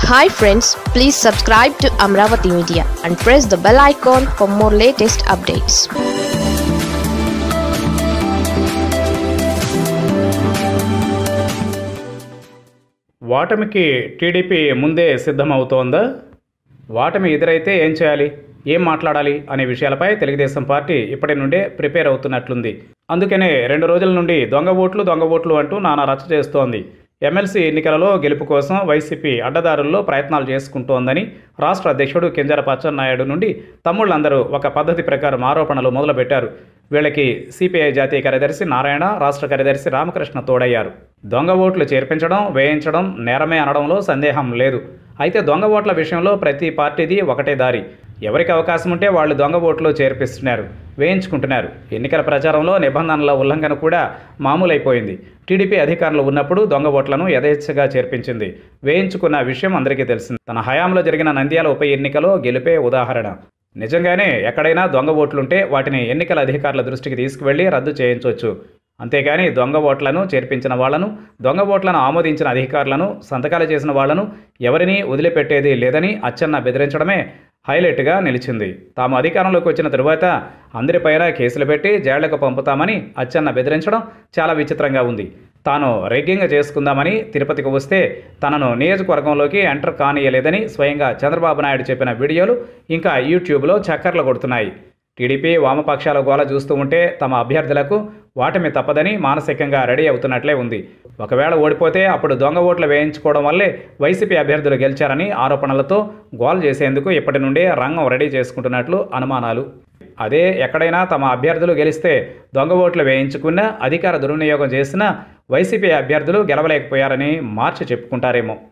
hi friends please subscribe to Amaravati media and press the bell icon for more latest updates ఓటమికి TDP ముందే సిద్ధమవుతోందా ఓటమి ఎదురైతే ఏం చేయాలి ఏం మాట్లాడాలి అనే విషయాలపై తెలుగుదేశం పార్టీ ఇప్పటి నుండే ప్రిపేర్ అవుతున్నట్లుంది అందుకనే రెండు రోజుల నుండి దొంగ ఓట్లు దొంగ ఓట్లు అంటూ నానా రచ్చ చేస్తోంది ఎమ్మెల్సీ ఎన్నికలలో గెలుపు కోసం వైసీపీ అడ్డదారుల్లో ప్రయత్నాలు చేసుకుంటోందని రాష్ట్ర అధ్యక్షుడు కింజర నాయుడు నుండి తమ్ముళ్ళందరూ ఒక పద్ధతి ప్రకారం ఆరోపణలు మొదలుపెట్టారు వీళ్ళకి సిపిఐ జాతీయ కార్యదర్శి నారాయణ రాష్ట్ర కార్యదర్శి రామకృష్ణ తోడయ్యారు దొంగ ఓట్లు చేర్పించడం వేయించడం నేరమే అనడంలో సందేహం లేదు అయితే దొంగ ఓట్ల విషయంలో ప్రతి పార్టీది ఒకటే దారి ఎవరికి అవకాశం ఉంటే వాళ్ళు దొంగ ఓట్లు చేర్పిస్తున్నారు వేయించుకుంటున్నారు ఎన్నికల ప్రచారంలో నిబంధనల ఉల్లంఘన కూడా మామూలైపోయింది టీడీపీ అధికారంలో ఉన్నప్పుడు దొంగ ఓట్లను యథేచ్ఛగా చేర్పించింది వేయించుకున్న విషయం అందరికీ తెలిసింది తన హయాంలో జరిగిన నంద్యాల ఉప ఎన్నికలో గెలిపే ఉదాహరణ నిజంగానే ఎక్కడైనా దొంగ ఓట్లుంటే వాటిని ఎన్నికల అధికారుల దృష్టికి తీసుకువెళ్లి రద్దు చేయించవచ్చు అంతేగాని దొంగ ఓట్లను చేర్పించిన వాళ్లను దొంగ ఓట్లను ఆమోదించిన అధికారులను సంతకాలు చేసిన వాళ్లను ఎవరినీ వదిలిపెట్టేది లేదని అచ్చెన్న బెదిరించడమే హైలైట్గా నిలిచింది తాము అధికారంలోకి వచ్చిన తరువాత అందరిపైన కేసులు పెట్టి జైళ్లకు పంపుతామని అచ్చెన్న బెదిరించడం చాలా విచిత్రంగా ఉంది తాను రెగ్గింగ్ చేసుకుందామని తిరుపతికి వస్తే తనను నియోజకవర్గంలోకి ఎంటర్ కానీయలేదని స్వయంగా చంద్రబాబు నాయుడు చెప్పిన వీడియోలు ఇంకా యూట్యూబ్లో చక్కర్లు కొడుతున్నాయి టీడీపీ వామపక్షాల గోల చూస్తూ ఉంటే తమ అభ్యర్థులకు వాటమి తప్పదని మానసికంగా రెడీ అవుతున్నట్లే ఉంది ఒకవేళ ఓడిపోతే అప్పుడు దొంగ ఓట్లు వేయించుకోవడం వల్లే వైసీపీ అభ్యర్థులు గెలిచారని ఆరోపణలతో గోల్ చేసేందుకు ఇప్పటి నుండే రంగం రెడీ చేసుకుంటున్నట్లు అనుమానాలు అదే ఎక్కడైనా తమ అభ్యర్థులు గెలిస్తే దొంగ ఓట్లు వేయించుకున్నా అధికార దుర్వినియోగం చేసినా వైసీపీ అభ్యర్థులు గెలవలేకపోయారని మార్చి చెప్పుకుంటారేమో